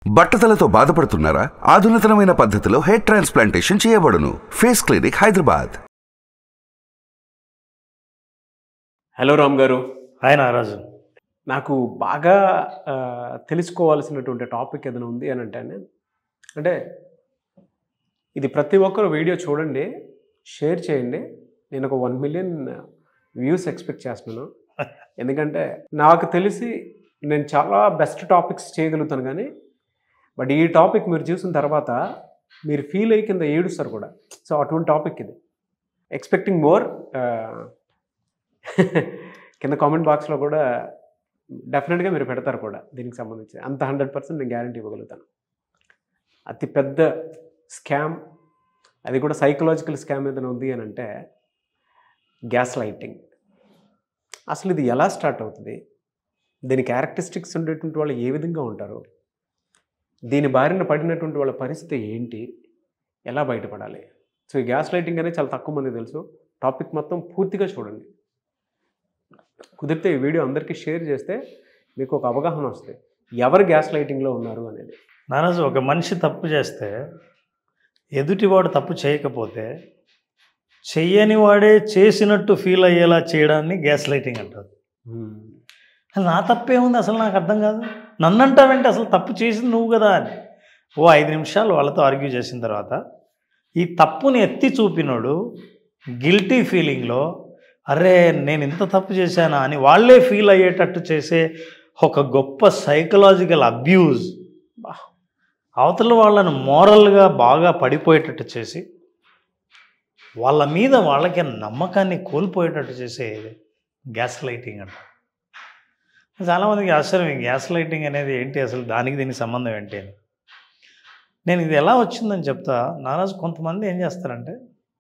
బట్టతలతో బాధపడుతున్నారా ఆధునితనమైన పద్ధతిలో హెయిర్ ట్రాన్స్ప్లాంటేషన్ చేయబడును face clinic Hyderabad hello Ram గారు హాయ్ నాగరాజు నాకు బాగా ఆ, తెలుసుకోవాల్సినటువంటి టాపిక్ ఏదైనా ఉంది అని అంటే అంటే ఇది ప్రతి ఒక్కరు వీడియో చూడండి షేర్ చేయండి నేను ఒక వన్ మిలియన్ వ్యూస్ ఎక్స్పెక్ట్ చేస్తున్నాను ఎందుకంటే నాకు తెలిసి నేను చాలా బెస్ట్ టాపిక్స్ చేయగలుగుతాను కానీ బట్ ఈ టాపిక్ మీరు చూసిన తర్వాత మీరు ఫీల్ అయ్యి కింద ఏడుస్తారు కూడా సో అటువంటి టాపిక్ ఇది ఎక్స్పెక్టింగ్ మోర్ కింద కామెంట్ బాక్స్లో కూడా డెఫినెట్గా మీరు పెడతారు కూడా దీనికి సంబంధించి అంత హండ్రెడ్ పర్సెంట్ నేను గ్యారంటీ ఇవ్వగలుగుతాను అతి పెద్ద స్కామ్ అది కూడా సైకలాజికల్ స్కామ్ ఏదైనా ఉంది అని అంటే గ్యాస్ లైటింగ్ అసలు ఇది ఎలా స్టార్ట్ అవుతుంది దీని క్యారెక్టరిస్టిక్స్ ఉండేటువంటి వాళ్ళు ఏ విధంగా ఉంటారు దీని బారిన పడినటువంటి వాళ్ళ పరిస్థితి ఏంటి ఎలా బయటపడాలి సో ఈ గ్యాస్ లైటింగ్ అనేది చాలా తక్కువ మంది తెలుసు టాపిక్ మొత్తం పూర్తిగా చూడండి కుదిరితే ఈ వీడియో అందరికీ షేర్ చేస్తే మీకు ఒక అవగాహన వస్తుంది ఎవరు గ్యాస్ లైటింగ్లో ఉన్నారు అనేది నాగరాజు ఒక మనిషి తప్పు చేస్తే ఎదుటివాడు తప్పు చేయకపోతే చెయ్యని వాడే చేసినట్టు ఫీల్ అయ్యేలా చేయడాన్ని గ్యాస్ లైటింగ్ అంటారు అసలు నా తప్పే ఉంది అసలు నాకు అర్థం కాదు నన్ను అంటావంటే అసలు తప్పు చేసింది నువ్వు కదా అని ఓ ఐదు నిమిషాలు వాళ్ళతో ఆర్గ్యూ చేసిన తర్వాత ఈ తప్పుని ఎత్తి చూపినోడు గిల్టీ ఫీలింగ్లో అరే నేను ఇంత తప్పు చేశానా అని వాళ్ళే ఫీల్ అయ్యేటట్టు చేసే ఒక గొప్ప సైకలాజికల్ అబ్యూజ్ అవతల వాళ్ళను మోరల్గా బాగా పడిపోయేటట్టు చేసి వాళ్ళ మీద వాళ్ళకి నమ్మకాన్ని కోల్పోయేటట్టు చేసే గ్యాస్ లైటింగ్ అంట చాలామందికి ఆశ్చర్యం ఈ గ్యాస్ లైటింగ్ అనేది ఏంటి అసలు దానికి దీనికి సంబంధం ఏంటి అని నేను ఇది ఎలా వచ్చిందని చెప్తా నారాజు కొంతమంది ఏం చేస్తారంటే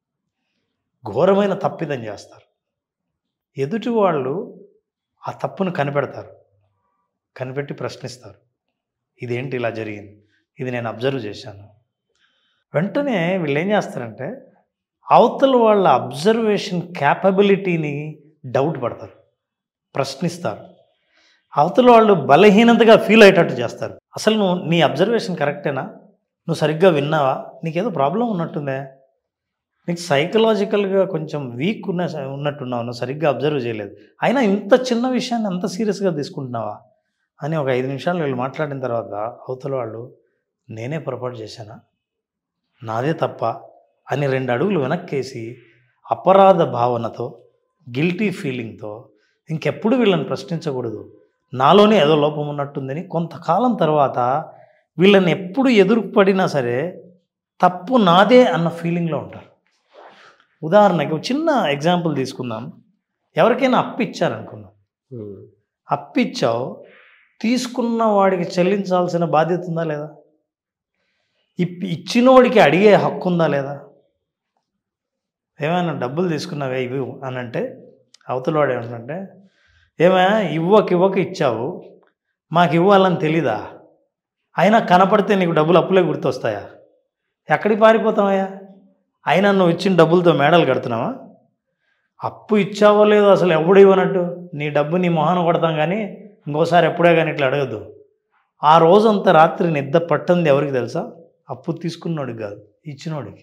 ఘోరమైన తప్పిదం చేస్తారు ఎదుటి వాళ్ళు ఆ తప్పును కనిపెడతారు కనిపెట్టి ప్రశ్నిస్తారు ఇదేంటి ఇలా జరిగింది ఇది నేను అబ్జర్వ్ చేశాను వెంటనే వీళ్ళు ఏం చేస్తారంటే అవతల వాళ్ళ అబ్జర్వేషన్ క్యాపబిలిటీని డౌట్ పడతారు ప్రశ్నిస్తారు అవతల వాళ్ళు బలహీనతగా ఫీల్ అయ్యేటట్టు చేస్తారు అసలు నువ్వు నీ అబ్జర్వేషన్ కరెక్టేనా నువ్వు సరిగ్గా విన్నావా నీకేదో ప్రాబ్లం ఉన్నట్టుందే నీకు సైకలాజికల్గా కొంచెం వీక్ ఉన్న ఉన్నట్టున్నావు నువ్వు సరిగ్గా అబ్జర్వ్ చేయలేదు అయినా ఇంత చిన్న విషయాన్ని అంత సీరియస్గా తీసుకుంటున్నావా అని ఒక ఐదు నిమిషాలు వీళ్ళు మాట్లాడిన తర్వాత అవతల వాళ్ళు నేనే పొరపాటు చేశానా నాదే తప్ప అని రెండు అడుగులు వెనక్కేసి అపరాధ భావనతో గిల్టీ ఫీలింగ్తో ఇంకెప్పుడు వీళ్ళని ప్రశ్నించకూడదు నాలోనే ఏదో లోపం ఉన్నట్టుందని కొంతకాలం తర్వాత వీళ్ళని ఎప్పుడు ఎదురుపడినా సరే తప్పు నాదే అన్న ఫీలింగ్లో ఉంటారు ఉదాహరణకి ఒక చిన్న ఎగ్జాంపుల్ తీసుకుందాం ఎవరికైనా అప్పు ఇచ్చారనుకుందాం అప్పు ఇచ్చావు తీసుకున్న వాడికి చెల్లించాల్సిన బాధ్యత ఉందా లేదా ఇప్ ఇచ్చినోడికి అడిగే హక్కు ఉందా లేదా ఏమైనా డబ్బులు తీసుకున్నావే ఇవి అని అంటే అవతలవాడు ఏమంటే ఏమైనా ఇవ్వక ఇవ్వక ఇచ్చావు మాకు ఇవ్వాలని తెలీదా అయినా కనపడితే నీకు డబ్బులు అప్పులే గుర్తొస్తాయా ఎక్కడికి పారిపోతావయ్యా అయినా నువ్వు ఇచ్చిన డబ్బులతో మేడలు కడుతున్నావా అప్పు ఇచ్చావో లేదో అసలు ఎప్పుడు ఇవ్వనట్టు నీ డబ్బు నీ మొహాన కొడతాం కానీ ఇంకోసారి ఎప్పుడే కానీ ఇట్లా అడగద్దు ఆ రోజంతా రాత్రి నిద్ర పట్టింది ఎవరికి తెలుసా అప్పు తీసుకున్నోడికి కాదు ఇచ్చినోడికి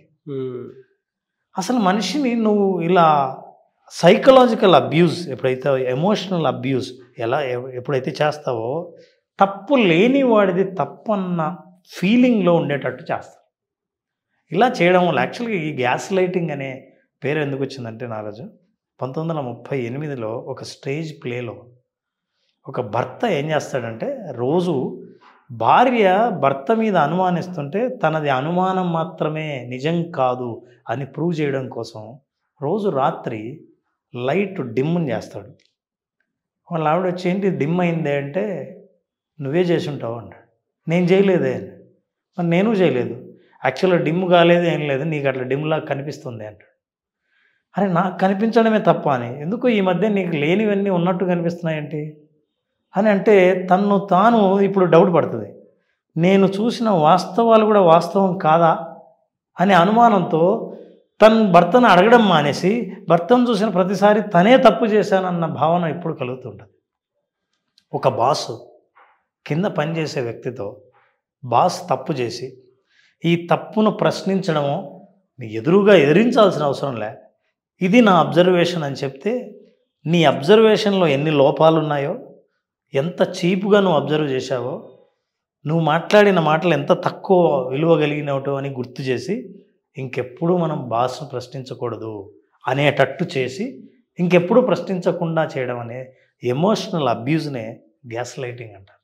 అసలు మనిషిని నువ్వు ఇలా సైకలాజికల్ అబ్యూస్ ఎప్పుడైతే ఎమోషనల్ అబ్యూస్ ఎలా ఎ- ఎప్పుడైతే చేస్తావో తప్పు లేని వాడిది తప్పన్న ఫీలింగ్లో ఉండేటట్టు చేస్తావు ఇలా చేయడం వల్ల యాక్చువల్గా ఈ గ్యాస్ లైటింగ్ అనే పేరు ఎందుకు వచ్చిందంటే నారాజు పంతొమ్మిది వందల ముప్పై ఎనిమిదిలో ఒక స్టేజ్ ప్లేలో ఒక భర్త ఏం చేస్తాడంటే రోజు భార్య భర్త మీద అనుమానిస్తుంటే తనది అనుమానం మాత్రమే నిజం కాదు అని ప్రూవ్ చేయడం కోసం రోజు రాత్రి లైట్ డిమ్ని చేస్తాడు వాళ్ళ ఆవిడ వచ్చి ఏంటి డిమ్ అయిందే అంటే నువ్వే చేసి ఉంటావు అంటాడు నేను చేయలేదే అని మరి నేను చేయలేదు యాక్చువల్గా డిమ్ కాలేదు ఏం లేదు నీకు అట్లా డిమ్లా కనిపిస్తుంది అంటాడు అరే నాకు కనిపించడమే తప్ప అని ఎందుకు ఈ మధ్య నీకు లేనివన్నీ ఉన్నట్టు కనిపిస్తున్నాయేంటి అని అంటే తన్ను తాను ఇప్పుడు డౌట్ పడుతుంది నేను చూసిన వాస్తవాలు కూడా వాస్తవం కాదా అనే అనుమానంతో తన భర్తను అడగడం మానేసి భర్తను చూసిన ప్రతిసారి తనే తప్పు చేశానన్న భావన ఇప్పుడు కలుగుతుంటుంది ఒక బాసు కింద పనిచేసే వ్యక్తితో బాస్ తప్పు చేసి ఈ తప్పును ప్రశ్నించడమో నీ ఎదురుగా ఎదిరించాల్సిన అవసరం లే ఇది నా అబ్జర్వేషన్ అని చెప్తే నీ అబ్జర్వేషన్లో ఎన్ని లోపాలు ఉన్నాయో ఎంత చీప్గా నువ్వు అబ్జర్వ్ చేశావో నువ్వు మాట్లాడిన మాటలు ఎంత తక్కువ విలువ కలిగినవటో అని గుర్తు చేసి ఇంకెప్పుడు మనం బాస్ను ప్రశ్నించకూడదు అనేటట్టు చేసి ఇంకెప్పుడు ప్రశ్నించకుండా చేయడం అనే ఎమోషనల్ అబ్యూజ్నే గ్యాస్ లైటింగ్ అంటారు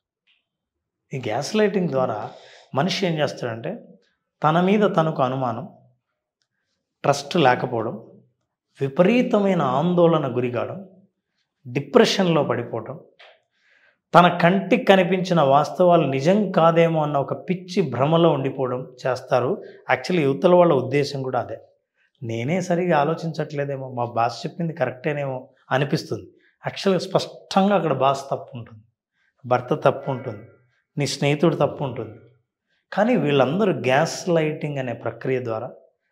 ఈ గ్యాస్ లైటింగ్ ద్వారా మనిషి ఏం చేస్తాడంటే తన మీద తనకు అనుమానం ట్రస్ట్ లేకపోవడం విపరీతమైన ఆందోళన గురికావడం డిప్రెషన్లో పడిపోవడం తన కంటికి కనిపించిన వాస్తవాలు నిజం కాదేమో అన్న ఒక పిచ్చి భ్రమలో ఉండిపోవడం చేస్తారు యాక్చువల్లీ యువతల వాళ్ళ ఉద్దేశం కూడా అదే నేనే సరిగా ఆలోచించట్లేదేమో మా బాస్ చెప్పింది కరెక్టేనేమో అనిపిస్తుంది యాక్చువల్గా స్పష్టంగా అక్కడ బాస్ తప్పు ఉంటుంది భర్త తప్పు ఉంటుంది నీ స్నేహితుడు తప్పు ఉంటుంది కానీ వీళ్ళందరూ గ్యాస్ లైటింగ్ అనే ప్రక్రియ ద్వారా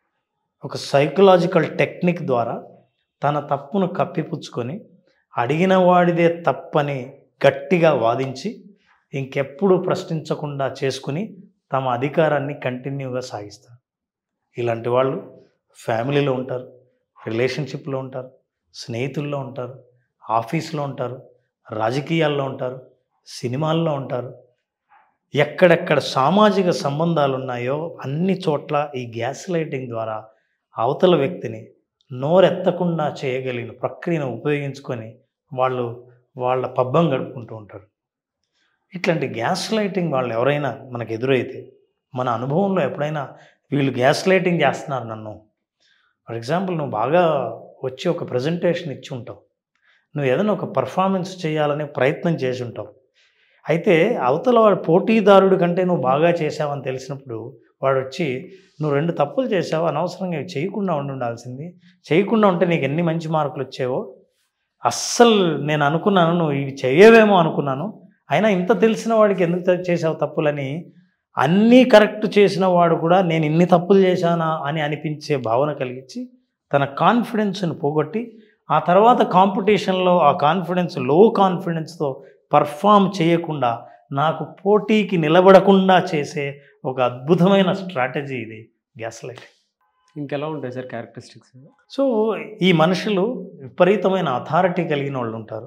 ఒక సైకలాజికల్ టెక్నిక్ ద్వారా తన తప్పును కప్పిపుచ్చుకొని అడిగిన వాడిదే తప్పని గట్టిగా వాదించి ఇంకెప్పుడు ప్రశ్నించకుండా చేసుకుని తమ అధికారాన్ని కంటిన్యూగా సాగిస్తారు ఇలాంటి వాళ్ళు ఫ్యామిలీలో ఉంటారు రిలేషన్షిప్లో ఉంటారు స్నేహితుల్లో ఉంటారు ఆఫీస్లో ఉంటారు రాజకీయాల్లో ఉంటారు సినిమాల్లో ఉంటారు ఎక్కడెక్కడ సామాజిక సంబంధాలు ఉన్నాయో అన్ని చోట్ల ఈ గ్యాస్ లైటింగ్ ద్వారా అవతల వ్యక్తిని నోరెత్తకుండా చేయగలిగిన ప్రక్రియను ఉపయోగించుకొని వాళ్ళు వాళ్ళ పబ్బం గడుపుకుంటూ ఉంటారు ఇట్లాంటి గ్యాస్ లైటింగ్ వాళ్ళు ఎవరైనా మనకు ఎదురైతే మన అనుభవంలో ఎప్పుడైనా వీళ్ళు గ్యాస్ లైటింగ్ చేస్తున్నారు నన్ను ఫర్ ఎగ్జాంపుల్ నువ్వు బాగా వచ్చి ఒక ప్రజెంటేషన్ ఇచ్చి ఉంటావు నువ్వు ఏదైనా ఒక పర్ఫార్మెన్స్ చేయాలనే ప్రయత్నం చేసి ఉంటావు అయితే అవతల వాడు పోటీదారుడి కంటే నువ్వు బాగా చేసావని తెలిసినప్పుడు వాడు వచ్చి నువ్వు రెండు తప్పులు చేసావు అనవసరంగా ఇవి చేయకుండా ఉండి ఉండాల్సింది చేయకుండా ఉంటే నీకు ఎన్ని మంచి మార్కులు వచ్చావో అస్సలు నేను అనుకున్నాను నువ్వు ఇవి చేయవేమో అనుకున్నాను అయినా ఇంత తెలిసిన వాడికి ఎందుకు త- చేసావు తప్పులని అన్నీ కరెక్ట్ చేసిన వాడు కూడా నేను ఇన్ని తప్పులు చేశానా అని అనిపించే భావన కలిగించి తన కాన్ఫిడెన్స్ని పోగొట్టి ఆ తర్వాత కాంపిటీషన్లో ఆ కాన్ఫిడెన్స్ లో కాన్ఫిడెన్స్తో పర్ఫామ్ చేయకుండా నాకు పోటీకి నిలబడకుండా చేసే ఒక అద్భుతమైన స్ట్రాటజీ ఇది గ్యాస్ లైట్ ఇంకెలా ఉంటాయి సార్ క్యారెక్టరిస్టిక్స్ సో ఈ మనుషులు విపరీతమైన అథారిటీ కలిగిన వాళ్ళు ఉంటారు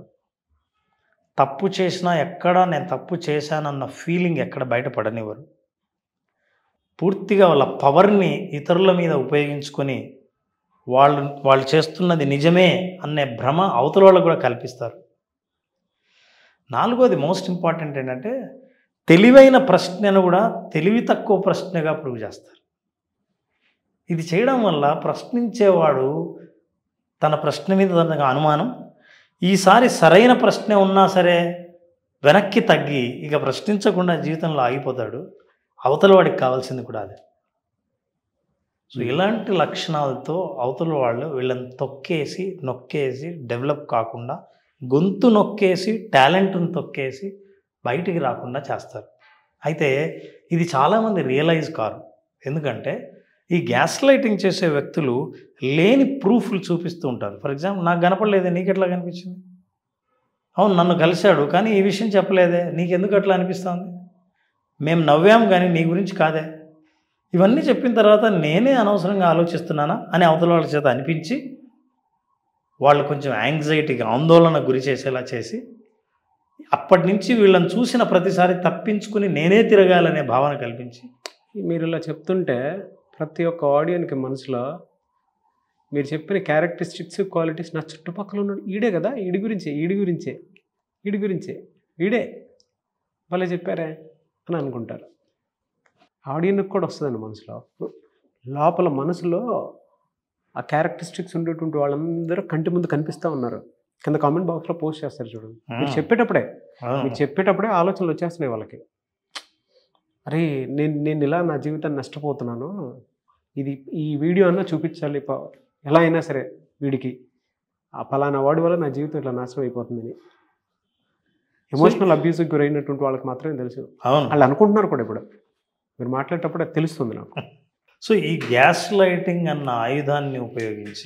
తప్పు చేసినా ఎక్కడ నేను తప్పు చేశానన్న ఫీలింగ్ ఎక్కడ బయటపడనివ్వరు పూర్తిగా వాళ్ళ పవర్ని ఇతరుల మీద ఉపయోగించుకొని వాళ్ళు వాళ్ళు చేస్తున్నది నిజమే అనే భ్రమ అవతల వాళ్ళకు కూడా కల్పిస్తారు నాలుగోది మోస్ట్ ఇంపార్టెంట్ ఏంటంటే తెలివైన ప్రశ్నను కూడా తెలివి తక్కువ ప్రశ్నగా ప్రూవ్ చేస్తారు ఇది చేయడం వల్ల ప్రశ్నించేవాడు తన ప్రశ్న మీద తనకు అనుమానం ఈసారి సరైన ప్రశ్న ఉన్నా సరే వెనక్కి తగ్గి ఇక ప్రశ్నించకుండా జీవితంలో ఆగిపోతాడు అవతల వాడికి కావాల్సింది కూడా అదే సో ఇలాంటి లక్షణాలతో అవతల వాళ్ళు వీళ్ళని తొక్కేసి నొక్కేసి డెవలప్ కాకుండా గొంతు నొక్కేసి టాలెంట్ను తొక్కేసి బయటికి రాకుండా చేస్తారు అయితే ఇది చాలామంది రియలైజ్ కారు ఎందుకంటే ఈ గ్యాస్ లైటింగ్ చేసే వ్యక్తులు లేని ప్రూఫ్లు చూపిస్తూ ఉంటారు ఫర్ ఎగ్జాంపుల్ నాకు కనపడలేదే నీకు ఎట్లా కనిపించింది అవును నన్ను కలిశాడు కానీ ఈ విషయం చెప్పలేదే నీకెందుకు అట్లా అనిపిస్తుంది మేము నవ్వాం కానీ నీ గురించి కాదే ఇవన్నీ చెప్పిన తర్వాత నేనే అనవసరంగా ఆలోచిస్తున్నానా అని అవతల వాళ్ళ చేత అనిపించి వాళ్ళు కొంచెం యాంగ్జైటీకి ఆందోళన గురి చేసేలా చేసి అప్పటి నుంచి వీళ్ళని చూసిన ప్రతిసారి తప్పించుకుని నేనే తిరగాలనే భావన కల్పించి మీరు ఇలా చెప్తుంటే ప్రతి ఒక్క ఆడియన్కి మనసులో మీరు చెప్పిన క్యారెక్టరిస్టిక్స్ క్వాలిటీస్ నా చుట్టుపక్కల ఉన్నాడు ఈడే కదా ఈడి గురించే ఈడి గురించే ఈడి గురించే ఈడే భలే చెప్పారే అని అనుకుంటారు ఆడియన్కి కూడా వస్తుందండి మనసులో లోపల మనసులో ఆ క్యారెక్టరిస్టిక్స్ ఉండేటువంటి వాళ్ళందరూ కంటి ముందు కనిపిస్తూ ఉన్నారు కింద కామెంట్ బాక్స్లో పోస్ట్ చేస్తారు చూడండి మీరు చెప్పేటప్పుడే మీరు చెప్పేటప్పుడే ఆలోచనలు వచ్చేస్తున్నాయి వాళ్ళకి అరే నేను నేను ఇలా నా జీవితాన్ని నష్టపోతున్నాను ఇది ఈ వీడియో అన్నా చూపించాలి ప- ఎలా అయినా సరే వీడికి ఆ పలానా వాడి వల్ల నా జీవితం ఇట్లా నాశనం అయిపోతుందని ఎమోషనల్ అబ్యూస్కి గురైనటువంటి వాళ్ళకి మాత్రమే తెలుసు అవును వాళ్ళు అనుకుంటున్నారు కూడా ఇప్పుడు మీరు మాట్లాడేటప్పుడు అది తెలుస్తుంది నాకు సో ఈ గ్యాస్ లైటింగ్ అన్న ఆయుధాన్ని ఉపయోగించి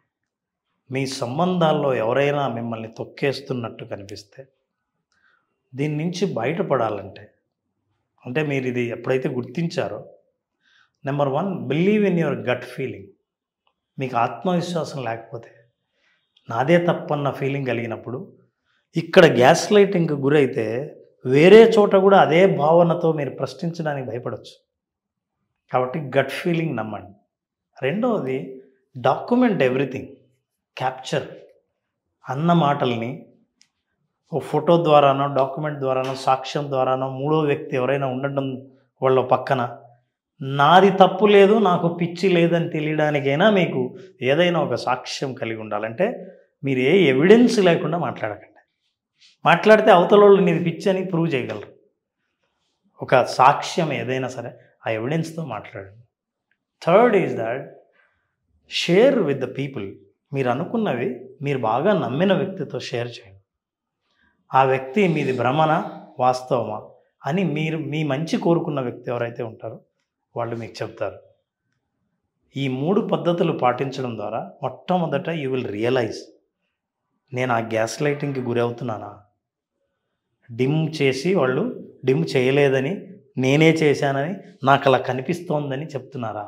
మీ సంబంధాల్లో ఎవరైనా మిమ్మల్ని తొక్కేస్తున్నట్టు కనిపిస్తే దీని నుంచి బయటపడాలంటే అంటే మీరు ఇది ఎప్పుడైతే గుర్తించారో number one believe in your gut feeling మీకు ఆత్మవిశ్వాసం లేకపోతే నాదే తప్పన్న ఫీలింగ్ కలిగినప్పుడు ఇక్కడ గ్యాస్ లైటింగ్కి గురైతే వేరే చోట కూడా అదే భావనతో మీరు ప్రశ్నించడానికి భయపడవచ్చు కాబట్టి గట్ ఫీలింగ్ నమ్మండి రెండవది డాక్యుమెంట్ ఎవ్రీథింగ్ క్యాప్చర్ అన్న మాటల్ని ఓ ఫోటో ద్వారానో డాక్యుమెంట్ ద్వారానో సాక్ష్యం ద్వారానో మూడో వ్యక్తి ఎవరైనా ఉండడం వాళ్ళ పక్కన నాది తప్పు లేదు నాకు పిచ్చి లేదని తెలియడానికైనా మీకు ఏదైనా ఒక సాక్ష్యం కలిగి ఉండాలంటే మీరు ఏ ఎవిడెన్స్ లేకుండా మాట్లాడకండి మాట్లాడితే అవతల వాళ్ళు నీది పిచ్చి అని ప్రూవ్ చేయగలరు ఒక సాక్ష్యం ఏదైనా సరే ఆ ఎవిడెన్స్తో మాట్లాడండి third is that share with the people మీరు అనుకున్నవి మీరు బాగా నమ్మిన వ్యక్తితో షేర్ చేయండి ఆ వ్యక్తి మీది భ్రమణ వాస్తవమా అని మీరు మీ మంచి కోరుకున్న వ్యక్తి ఎవరైతే ఉంటారో వాళ్ళు మీకు చెప్తారు ఈ మూడు పద్ధతులు పాటించడం ద్వారా మొట్టమొదట యూ విల్ రియలైజ్ నేను ఆ గ్యాస్ లైటింగ్కి గురి అవుతున్నానా డిమ్ చేసి వాళ్ళు డిమ్ చేయలేదని నేనే చేశానని నాకు అలా కనిపిస్తోందని చెప్తున్నారా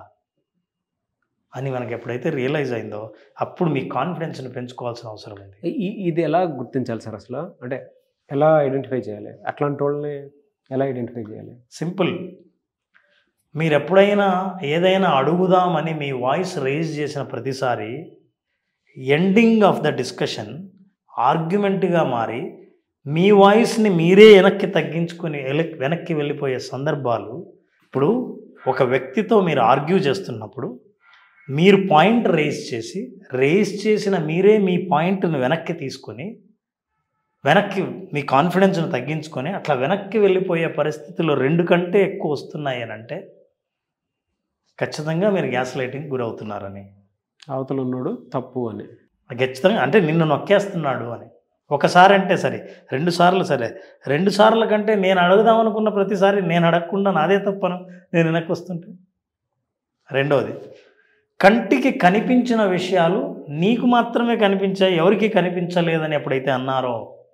అని మనకి ఎప్పుడైతే రియలైజ్ అయిందో అప్పుడు మీ కాన్ఫిడెన్స్ని పెంచుకోవాల్సిన అవసరం ఉంది ఈ- ఇది ఎలా గుర్తించాలి సార్ అసలు అంటే ఎలా ఐడెంటిఫై చేయాలి అట్లాంటి వాళ్ళని ఎలా ఐడెంటిఫై చేయాలి సింపుల్ మీరు ఎప్పుడైనా ఏదైనా అడుగుదామని మీ వాయిస్ రేజ్ చేసిన ప్రతిసారి ఎండింగ్ ఆఫ్ ద డిస్కషన్ ఆర్గ్యుమెంట్గా మారి మీ వాయిస్ని మీరే వెనక్కి తగ్గించుకొని ఎల- వెనక్కి వెళ్ళిపోయే సందర్భాలు ఇప్పుడు ఒక వ్యక్తితో మీరు ఆర్గ్యూ చేస్తున్నప్పుడు మీరు పాయింట్ రేస్ చేసి రేస్ చేసిన మీరే మీ పాయింట్ను వెనక్కి తీసుకొని వెనక్కి మీ కాన్ఫిడెన్స్ను తగ్గించుకొని అట్లా వెనక్కి వెళ్ళిపోయే పరిస్థితులు రెండు కంటే ఎక్కువ వస్తున్నాయి అని అంటే ఖచ్చితంగా మీరు గ్యాస్ లైటింగ్ గురవుతున్నారని అవతల ఉన్నాడు తప్పు అని ఖచ్చితంగా అంటే నిన్ను నొక్కేస్తున్నాడు అని ఒకసారి అంటే సరే రెండు సార్లు సరే రెండు సార్ల కంటే నేను అడుగుదాం అనుకున్న ప్రతిసారి నేను అడగకుండా నాదే తప్పను నేను వెనక్కి వస్తుంటే రెండవది కంటికి కనిపించిన విషయాలు నీకు మాత్రమే కనిపించాయి ఎవరికి కనిపించలేదని ఎప్పుడైతే అన్నారో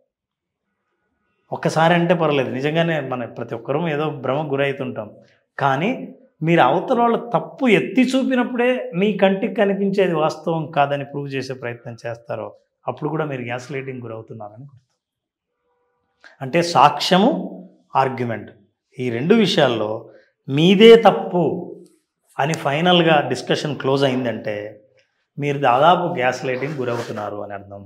ఒక్కసారి అంటే పర్లేదు నిజంగానే మన ప్రతి ఒక్కరూ ఏదో భ్రమకు గురవుతుంటాం కానీ మీరు అవతల వాళ్ళ తప్పు ఎత్తి చూపినప్పుడే మీ కంటికి కనిపించేది వాస్తవం కాదని ప్రూవ్ చేసే ప్రయత్నం చేస్తారో అప్పుడు కూడా మీరు గ్యాస్ లైటింగ్ గురవుతున్నారని గుర్తు అంటే సాక్ష్యము ఆర్గ్యుమెంట్ ఈ రెండు విషయాల్లో మీదే తప్పు అని ఫైనల్గా డిస్కషన్ క్లోజ్ అయిందంటే మీరు దాదాపు గ్యాస్ లైటింగ్ గురవుతున్నారు అని అర్థం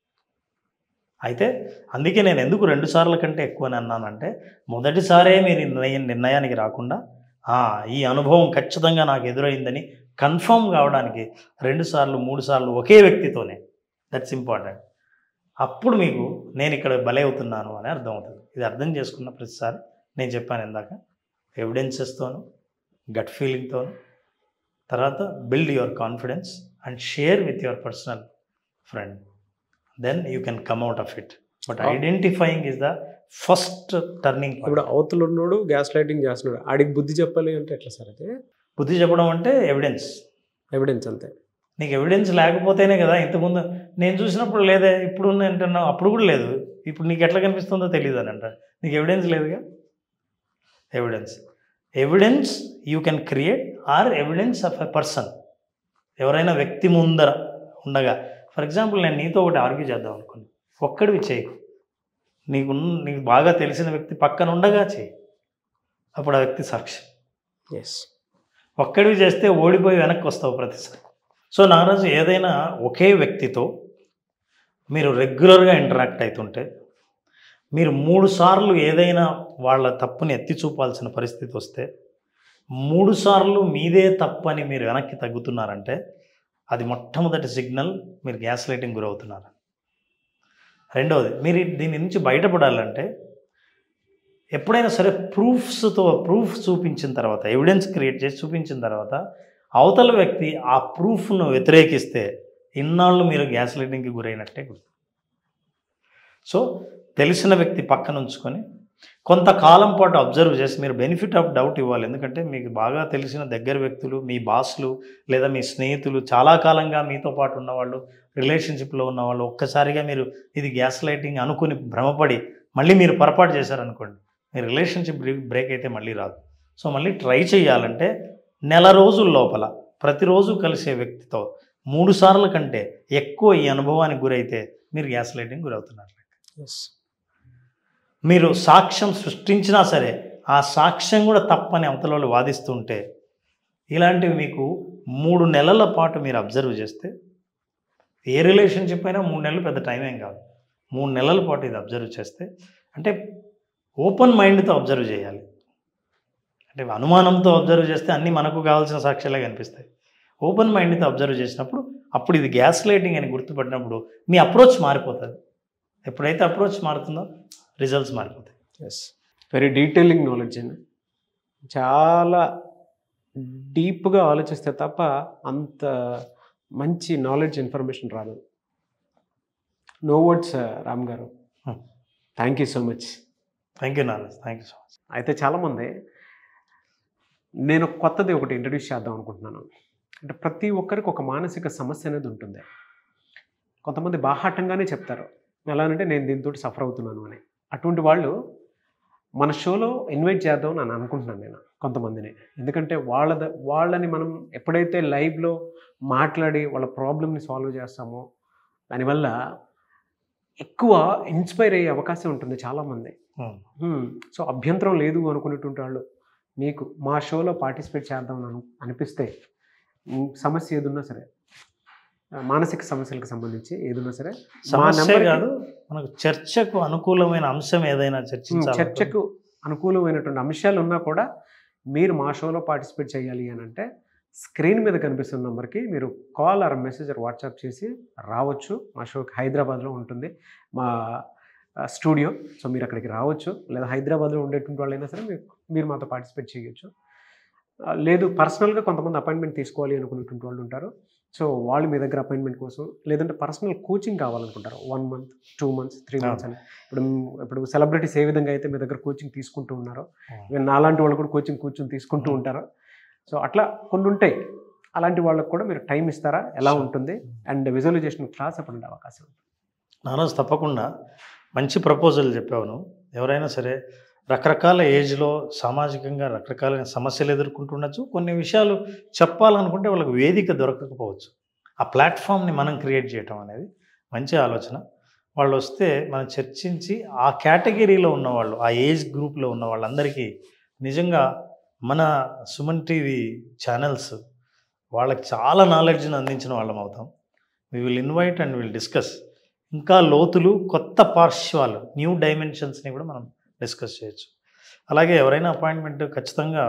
అయితే అందుకే నేను ఎందుకు రెండు సార్ల కంటే ఎక్కువ అని అన్నానంటే మొదటిసారే మీరు నిర్ణయం నిర్ణయానికి రాకుండా "ఆ, ఈ అనుభవం ఖచ్చితంగా నాకు ఎదురైందని కన్ఫర్మ్ కావడానికి రెండు సార్లు మూడు సార్లు ఒకే వ్యక్తితోనే దట్స్ ఇంపార్టెంట్ అప్పుడు మీకు నేను ఇక్కడ బలే అవుతున్నాను అని అర్థం అవుతుంది ఇది అర్థం చేసుకున్న ప్రతిసారి నేను చెప్పాను ఇందాక ఎవిడెన్సెస్తోను గట్ ఫీలింగ్తోను తర్వాత build your confidence and share with your personal friend then you can come out of it but identifying is the first turning ఇప్పుడు అవతల ఉన్నాడు గ్యాస్ లైటింగ్ చేస్తున్నాడు ఆడికి బుద్ధి చెప్పాలి అంటే ఎట్లా సార్ అయితే బుద్ధి చెప్పడం అంటే ఎవిడెన్స్ ఎవిడెన్స్ అంతే నీకు ఎవిడెన్స్ లేకపోతేనే కదా ఇంతకుముందు నేను చూసినప్పుడు లేదే ఇప్పుడు అంటున్నావు అప్పుడు కూడా లేదు ఇప్పుడు నీకు ఎట్లా కనిపిస్తుందో తెలియదు అని అంటారు నీకు ఎవిడెన్స్ లేదుగా evidence evidence you can create or evidence of a person ఎవరైనా వ్యక్తి ముందర ఉండగా ఫర్ ఎగ్జాంపుల్ నేను నీతో ఒకటి ఆర్గ్యూ చేద్దాం అనుకున్నాను ఒక్కడివి చేయకు నీకు నీకు బాగా తెలిసిన వ్యక్తి పక్కన ఉండగా చేయి అప్పుడు ఆ వ్యక్తి సాక్షి ఎస్ ఒక్కడివి చేస్తే ఓడిపోయి వెనక్కి వస్తావు ప్రతిసారి సో నారాజు ఏదైనా ఒకే వ్యక్తితో మీరు రెగ్యులర్గా ఇంటరాక్ట్ అవుతుంటే మీరు మూడు సార్లు ఏదైనా వాళ్ళ తప్పుని ఎత్తి చూపాల్సిన పరిస్థితి వస్తే మూడు సార్లు మీదే తప్పు అని మీరు వెనక్కి తగ్గుతున్నారంటే అది మొట్టమొదటి సిగ్నల్ మీరు గ్యాస్ లైటింగ్ గురవుతున్నారు రెండవది మీరు దీని నుంచి బయటపడాలంటే ఎప్పుడైనా సరే ప్రూఫ్స్తో ప్రూఫ్ చూపించిన తర్వాత ఎవిడెన్స్ క్రియేట్ చేసి చూపించిన తర్వాత అవతల వ్యక్తి ఆ ప్రూఫ్ను వ్యతిరేకిస్తే ఇన్నాళ్ళు మీరు గ్యాస్ లైటింగ్కి గురైనట్టే గుర్తు సో తెలిసిన వ్యక్తి పక్కన ఉంచుకొని కొంతకాలం పాటు అబ్జర్వ్ చేసి మీరు బెనిఫిట్ ఆఫ్ డౌట్ ఇవ్వాలి ఎందుకంటే మీకు బాగా తెలిసిన దగ్గర వ్యక్తులు మీ బాస్లు లేదా మీ స్నేహితులు చాలా కాలంగా మీతో పాటు ఉన్నవాళ్ళు రిలేషన్షిప్లో ఉన్నవాళ్ళు ఒక్కసారిగా మీరు ఇది గ్యాస్ లైటింగ్ అనుకుని భ్రమపడి మళ్ళీ మీరు పొరపాటు చేశారనుకోండి మీ రిలేషన్షిప్ బ్రేక్ అయితే మళ్ళీ రాదు సో మళ్ళీ ట్రై చేయాలంటే నెల రోజుల లోపల ప్రతిరోజు కలిసే వ్యక్తితో మూడు సార్ల కంటే ఎక్కువ ఈ అనుభవానికి గురైతే మీరు గ్యాస్ లైటింగ్ గురవుతున్నారు మీరు సాక్ష్యం సృష్టించినా సరే ఆ సాక్ష్యం కూడా తప్పని అవతల వాళ్ళు వాదిస్తుంటే ఇలాంటివి మీకు మూడు నెలల పాటు మీరు అబ్జర్వ్ చేస్తే ఏ రిలేషన్షిప్ అయినా మూడు నెలలు పెద్ద టైం ఏం కాదు మూడు నెలల పాటు ఇది అబ్జర్వ్ చేస్తే అంటే ఓపెన్ మైండ్తో అబ్జర్వ్ చేయాలి అంటే అనుమానంతో అబ్జర్వ్ చేస్తే అన్నీ మనకు కావాల్సిన సాక్ష్యాలే కనిపిస్తాయి ఓపెన్ మైండ్తో అబ్జర్వ్ చేసినప్పుడు అప్పుడు ఇది గ్యాస్ లైటింగ్ అని గుర్తుపట్టినప్పుడు మీ అప్రోచ్ మారిపోతుంది ఎప్పుడైతే అప్రోచ్ మారుతుందో రిజల్ట్స్ మారిపోతాయి ఎస్ వెరీ డీటెయిలింగ్ నాలెడ్జ్ అండి చాలా డీప్గా ఆలోచిస్తే తప్ప అంత మంచి నాలెడ్జ్ ఇన్ఫర్మేషన్ రాదు నో వర్డ్స్ రామ్ గారు Hmm. Thank you so much thank you నాన్న థ్యాంక్ యూ సో మచ్ అయితే చాలామంది నేను కొత్తది ఒకటి ఇంట్రడ్యూస్ చేద్దాం అనుకుంటున్నాను అంటే ప్రతి ఒక్కరికి ఒక మానసిక సమస్య అనేది ఉంటుంది కొంతమంది బాహాటంగానే చెప్తారు ఎలా అంటే నేను దీంతో సఫర్ అవుతున్నాను అని అటువంటి వాళ్ళు మన షోలో ఇన్వైట్ చేద్దాం అని అనుకుంటున్నాను నేను కొంతమందిని ఎందుకంటే వాళ్ళ ద- వాళ్ళని మనం ఎప్పుడైతే లైవ్లో మాట్లాడి వాళ్ళ ప్రాబ్లమ్ని సాల్వ్ చేస్తామో దానివల్ల ఎక్కువ ఇన్స్పైర్ అయ్యే అవకాశం ఉంటుంది చాలామంది హ్మ్. సో అభ్యంతరం లేదు అనుకునేటువంటి వాళ్ళు మీకు మా షోలో పార్టిసిపేట్ చేద్దాం అని అను- అనిపిస్తే ఉమ్, సమస్య ఏదున్నా సరే ఆ, మానసిక సమస్యలకు సంబంధించి ఏదున్నా సరే మా సమస్య నెంబర్కి- కాదు మనకు చర్చకు అనుకూలమైన అంశం ఏదైనా ఉమ్, చర్చించాలి చర్చకు అనుకూలమైనటువంటి అంశాలు ఉన్నా కూడా మీరు మా షోలో పార్టిసిపేట్ చేయాలి అని అంటే స్క్రీన్ మీద కనిపిస్తున్న నెంబర్కి మీరు call or message or WhatsApp చేసి రావచ్చు మా షోకి హైదరాబాద్లో ఉంటుంది మా ఆ, స్టూడియో సో మీరు అక్కడికి రావచ్చు లేదా హైదరాబాద్లో ఉండేటువంటి వాళ్ళైనా సరే మీరు మీరు మాతో పార్టిసిపేట్ చేయొచ్చు ఆ, లేదు పర్సనల్గా కొంతమంది అపాయింట్మెంట్ తీసుకోవాలి అనుకునేటువంటి వాళ్ళు ఉంటారు సో వాళ్ళు మీ దగ్గర అపాయింట్మెంట్ కోసం లేదంటే పర్సనల్ కోచింగ్ కావాలనుకుంటారు one month two months three months అని ఇప్పుడు ఇప్పుడు సెలబ్రిటీస్ ఏ విధంగా అయితే మీ దగ్గర కోచింగ్ తీసుకుంటూ ఉన్నారో ఈవెన్ నాలాంటి వాళ్ళు కూడా కోచింగ్ కూర్చొని తీసుకుంటూ ఉంటారు సో అట్లా కొన్ని ఉంటాయి అలాంటి వాళ్ళకి కూడా మీరు టైం ఇస్తారా ఎలా ఉంటుంది అండ్ విజువలైజేషన్ క్లాస్ అప్పుడు ఉండే అవకాశం ఉంది నారోజు తప్పకుండా మంచి ప్రపోజల్ చెప్పావు నువ్వు ఎవరైనా సరే రకరకాల ఏజ్లో సామాజికంగా రకరకాలైన సమస్యలు ఎదుర్కొంటుండొచ్చు కొన్ని విషయాలు చెప్పాలనుకుంటే వాళ్ళకి వేదిక దొరకకపోవచ్చు ఆ ప్లాట్ఫామ్ని మనం క్రియేట్ చేయటం అనేది మంచి ఆలోచన వాళ్ళు వస్తే మనం చర్చించి ఆ కేటగిరీలో ఉన్నవాళ్ళు ఆ ఏజ్ గ్రూప్లో ఉన్న వాళ్ళందరికీ నిజంగా మన సుమన్ టీవీ ఛానల్స్ వాళ్ళకి చాలా నాలెడ్జ్ని అందించిన వాళ్ళం అవుతాం we will invite and will discuss ఇంకా లోతులు కొత్త పార్శ్వాలు న్యూ డైమెన్షన్స్ని కూడా మనం డిస్కస్ చేయొచ్చు అలాగే ఎవరైనా అపాయింట్మెంట్ ఖచ్చితంగా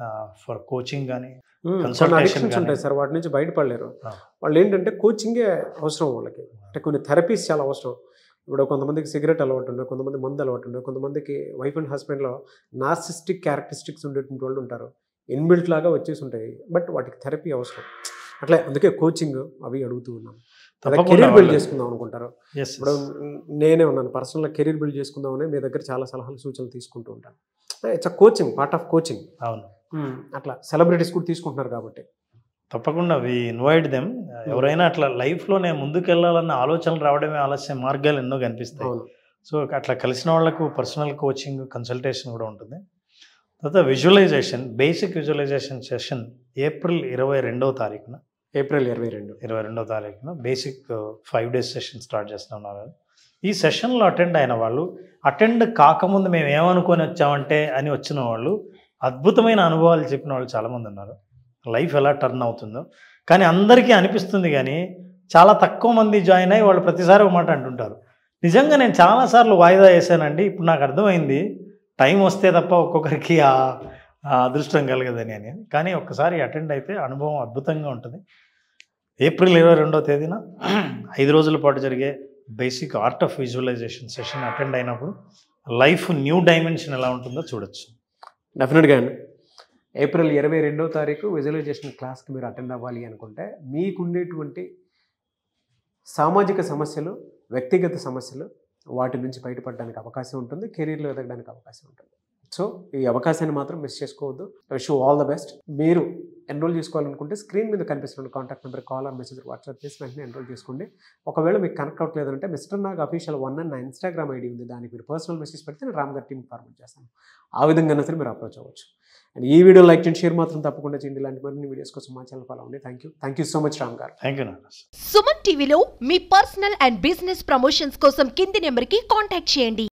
ఫర్ కోచింగ్ కానీ కొన్ని Consultation అడిక్షన్స్ కానీ. ఉంటాయి సార్ వాటి నుంచి బయటపడలేరు ఆ. వాళ్ళు ఏంటంటే కోచింగే అవసరం వాళ్ళకి అంటే కొన్ని థెరపీస్ చాలా అవసరం ఇప్పుడు కొంతమందికి సిగరెట్ అలవాటు ఉండదు కొంతమంది మందు అలవాటు ఉండదు కొంతమందికి వైఫ్ అండ్ హస్బెండ్లో నార్సిస్టిక్ క్యారెక్టరిస్టిక్స్ ఉండేటువంటి వాళ్ళు ఉంటారు ఇన్బిల్ట్ లాగా వచ్చేసి ఉంటాయి బట్ వాటికి థెరపీ అవసరం అట్లే అందుకే కోచింగ్ అవి అడుగుతూ ఉన్నాం తప్పకుండా కెరీర్ బిల్డ్ వాళ్ళు- చేసుకుందాం అనుకుంటారు ఎస్ ఇప్పుడు నేనే ఉన్నాను పర్సనల్గా కెరీర్ బిల్డ్ చేసుకుందామని మీ దగ్గర చాలా సలహాలు సూచనలు తీసుకుంటూ ఉంటాను it's a coaching part of coaching అవును అట్లా సెలబ్రిటీస్ కూడా తీసుకుంటున్నారు కాబట్టి తప్పకుండా వి ఇన్వైట్ దెమ్ ఎవరైనా అట్లా లైఫ్లో నేను ముందుకెళ్ళాలన్న ఆలోచనలు రావడమే ఆలస్య మార్గాలు ఎన్నో కనిపిస్తాయి అవును సో అట్లా కలిసిన వాళ్ళకు పర్సనల్ కోచింగ్ కన్సల్టేషన్ కూడా ఉంటుంది తర్వాత visualisation basic visualisation session April ఇరవై రెండవ తారీఖున ఏప్రిల్ ఇరవై రెండు ఇరవై రెండవ తారీఖున basic five days session start చేస్తున్నారు ఈ సెషన్లో అటెండ్ అయిన వాళ్ళు అటెండ్ కాకముందు మేము ఏమనుకొని వచ్చామంటే అని వచ్చిన వాళ్ళు అద్భుతమైన అనుభవాలు చెప్పిన వాళ్ళు చాలామంది ఉన్నారు లైఫ్ ఎలా టర్న్ అవుతుందో కానీ అందరికీ అనిపిస్తుంది కానీ చాలా తక్కువ మంది జాయిన్ అయ్యి వాళ్ళు ప్రతిసారి ఒక మాట అంటుంటారు నిజంగా నేను చాలాసార్లు వాయిదా వేసానండి ఇప్పుడు నాకు అర్థమైంది టైం వస్తే తప్ప ఒక్కొక్కరికి ఆ ఆ అదృష్టం కలగదని అని కానీ ఒక్కసారి అటెండ్ అయితే అనుభవం అద్భుతంగా ఉంటుంది ఏప్రిల్ ఇరవై రెండవ తేదీన ఐదు రోజుల పాటు జరిగే basic art of visualisation session attend అయినప్పుడు లైఫ్ న్యూ డైమెన్షన్ ఎలా ఉంటుందో చూడొచ్చు డెఫినెట్గా అండి ఏప్రిల్ ఇరవై రెండో తారీఖు విజువలైజేషన్ క్లాస్కి మీరు అటెండ్ అవ్వాలి అనుకుంటే మీకుండేటువంటి సామాజిక సమస్యలు వ్యక్తిగత సమస్యలు వాటి నుంచి బయటపడడానికి అవకాశం ఉంటుంది కెరీర్లో ఎదగడానికి అవకాశం ఉంటుంది సో ఈ అవకాశాన్ని మాత్రం మిస్ చేసుకోవద్దు విష్ ఆల్ ద బెస్ట్ మీరు ఎన్రోల్ చేసుకోవాలనుకుంటే స్క్రీన్ మీద కనిపిస్తున్న contact number call or message WhatsApp చేసి వెంటనే ఎన్రోల్ చేసుకోండి ఒకవేళ మీకు కనెక్ట్ అవ్వట్లేదంటే mister Nag official one and నా ఇన్స్టాగ్రామ్ ఐడి ఉంది దానికి మీరు పర్సనల్ మెసేజ్ పెడితే నేను రామ్ గారి టీమ్ ఫార్వర్డ్ చేస్తాను ఆ విధంగా సరే మీరు అప్రోచ్ అవ్వచ్చు అండ్ ఈ వీడియో లైక్ చేయండి షేర్ మాత్రం తప్పకుండా చేయండి ఇలాంటి మరిన్ని వీడియోస్ కోసం మా ఛానల్ ఫాలో అవ్వండి thank you thank you so much Ram గారు థ్యాంక్ యూ నాన్న సుమన్ టీవీలో మీ పర్సనల్ అండ్ బిజినెస్ ప్రమోషన్స్ కోసం కింది నెంబర్కి కాంటాక్ట్ చేయండి